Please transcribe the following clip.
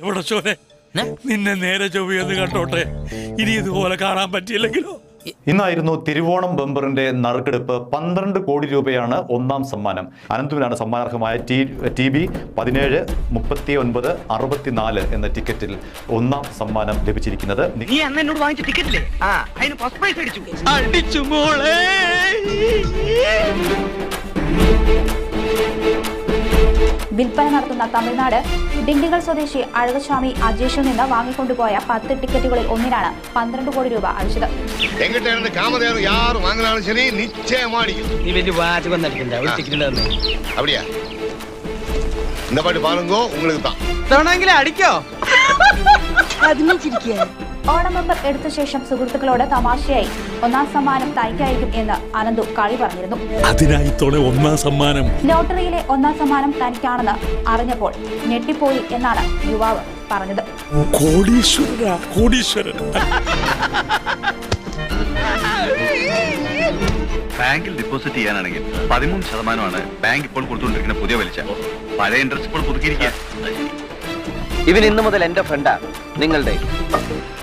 ഇവിടെ ചോനെ നിന്നെ നേരെ ചൊവ്വയൊന്ന് കണ്ടോട്ടെ ഇനി ഇതുപോലെ കാണാൻ പറ്റിയില്ലെങ്കിലോ ഇന്നായിരുന്നു തിരുവോണം ബമ്പറിന്റെ നറുക്കെടുപ്പ് പന്ത്രണ്ട് കോടി രൂപയാണ് ഒന്നാം സമ്മാനം അനന്തുവിനാണ് സമ്മാനാർഹമായ ടി ടി ബി പതിനേഴ് മുപ്പത്തി ഒൻപത് അറുപത്തിനാല് എന്ന ടിക്കറ്റിൽ ഒന്നാം സമ്മാനം ലഭിച്ചിരിക്കുന്നത് നി- നീ അന്ന് എന്നോട് വാങ്ങിച്ച ടിക്കറ്റില്ലേ ആ അതിന് ഫസ്റ്റ് പ്രൈസ് അടിച്ചു അടിച്ചു മോളെ വിൽപ്പന നടത്തുന്ന തമിഴ്നാട് ഡിണ്ടിഗൽ സ്വദേശി അഴകസ്വാമി അജേഷിൽ നിന്ന് വാങ്ങിക്കൊണ്ടുപോയ പത്ത് ടിക്കറ്റുകളിൽ ഒന്നിനാണ് പന്ത്രണ്ട് കോടി രൂപ അടിച്ചത് எங்கிட்ட இருந்து காமதேவன் யார் வாங்கினாலும் சரி நிச்சயமா அடிக்கும் നീ വലിയ വാചകം നടിക്കണ്ട ഒരു ടിക്കറ്റ് തന്നെ அப்படியா இந்த பாட்டு பாருங்க உங்களுக்கு தான் തവണെങ്കിലും അടിക്കോ ഓണം മെമ്പർ എടുത്ത ശേഷം സുഹൃത്തുക്കളോട് തമാശയായി ഒന്നാം സമ്മാനം തനിക്കായിരിക്കും എന്ന് അനന്തു കളി പറഞ്ഞിരുന്നു അതിനായി തോടെ ഒന്നാം സമ്മാനം ലോട്ടറിയിലെ ഒന്നാം സമ്മാനം തനിക്കാണെന്ന് അറിഞ്ഞപ്പോൾ ഞെട്ടിപ്പോയി എന്നാണ് യുവാവ് പറഞ്ഞത് കോടീശ്വര കോടീശ്വരൻ ബാങ്കിൽ ഡെപ്പോസിറ്റ് ചെയ്യാനാണെങ്കിൽ പതിമൂന്ന് ശതമാനമാണ് ബാങ്ക് ഇപ്പോൾ കൊടുത്തുകൊണ്ടിരിക്കുന്ന പുതിയ പലിശ പഴയ ഇൻട്രസ്റ്റ് ഇപ്പോൾ പുതുക്കിയിരിക്കുക ഇവൻ ഇന്നു മുതൽ എന്റെ ഫ്രണ്ടാ നിങ്ങളുടെ